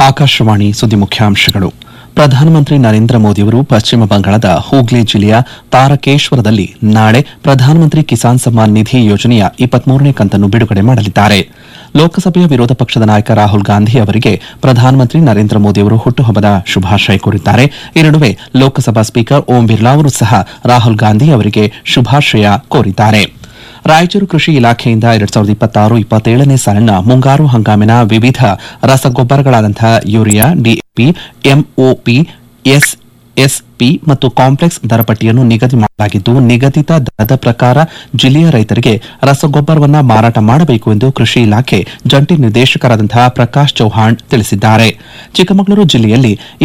ಆಕಾಶವಾಣಿ ಸುದ್ದಿ ಮುಖ್ಯಾಂಶಗಳು ಪ್ರಧಾನಮಂತ್ರಿ ನರೇಂದ್ರ ಮೋದಿಯವರು ಪಶ್ಚಿಮ ಬಂಗಾಳದ ಹೂಗ್ಲಿ ಜಿಲ್ಲೆಯ ತಾರಕೇಶ್ವರದಲ್ಲಿ ನಾಳೆ ಪ್ರಧಾನಮಂತ್ರಿ ಕಿಸಾನ್ ಸಮ್ಮಾನ್ ನಿಧಿ ಯೋಜನೆಯ ಇಪ್ಪತ್ಮೂರನೇ ಕಂತನ್ನು ಬಿಡುಗಡೆ ಮಾಡಲಿದ್ದಾರೆ ಲೋಕಸಭೆಯ ವಿರೋಧ ಪಕ್ಷದ ನಾಯಕ ರಾಹುಲ್ ಗಾಂಧಿ ಅವರಿಗೆ ಪ್ರಧಾನಮಂತ್ರಿ ನರೇಂದ್ರ ಮೋದಿಯವರು ಹುಟ್ಟುಹಬ್ಬದ ಶುಭಾಶಯ ಕೋರಿದ್ದಾರೆ ಈ ನಡುವೆ ಲೋಕಸಭಾ ಸ್ಪೀಕರ್ ಓಂ ಬಿರ್ಲಾ ಅವರು ಸಹ ರಾಹುಲ್ ಗಾಂಧಿ ಅವರಿಗೆ ಶುಭಾಶಯ ಕೋರಿದ್ದಾರೆ ರಾಯಚೂರು ಕೃಷಿ ಇಲಾಖೆಯಿಂದ ಎರಡ್ ಸಾವಿರದ ಇಪ್ಪತ್ತಾರು ಇಪ್ಪತ್ತೇಳನೇ ಸಾಲಿನ ಮುಂಗಾರು ಹಂಗಾಮಿನ ವಿವಿಧ ರಸಗೊಬ್ಬರಗಳಾದಂತಹ ಯೂರಿಯಾ ಡಿಎಪಿ ಎಂಒಪಿ ಎಸ್ಎಸ್ಪಿ ಮತ್ತು ಕಾಂಪ್ಲೆಕ್ಸ್ ದರಪಟ್ಟಿಯನ್ನು ನಿಗದಿ ಮಾಡಲಾಗಿದ್ದು ನಿಗದಿತ ದರದ ಪ್ರಕಾರ ಜಿಲ್ಲೆಯ ರೈತರಿಗೆ ರಸಗೊಬ್ಬರವನ್ನು ಮಾರಾಟ ಮಾಡಬೇಕು ಎಂದು ಕೃಷಿ ಇಲಾಖೆ ಜಂಟಿ ನಿರ್ದೇಶಕರಾದಂತಹ ಪ್ರಕಾಶ್ ಚೌಹಾಣ್ ತಿಳಿಸಿದ್ದಾರೆ ಚಿಕ್ಕಮಗಳೂರು ಜಿಲ್ಲೆಯಲ್ಲಿ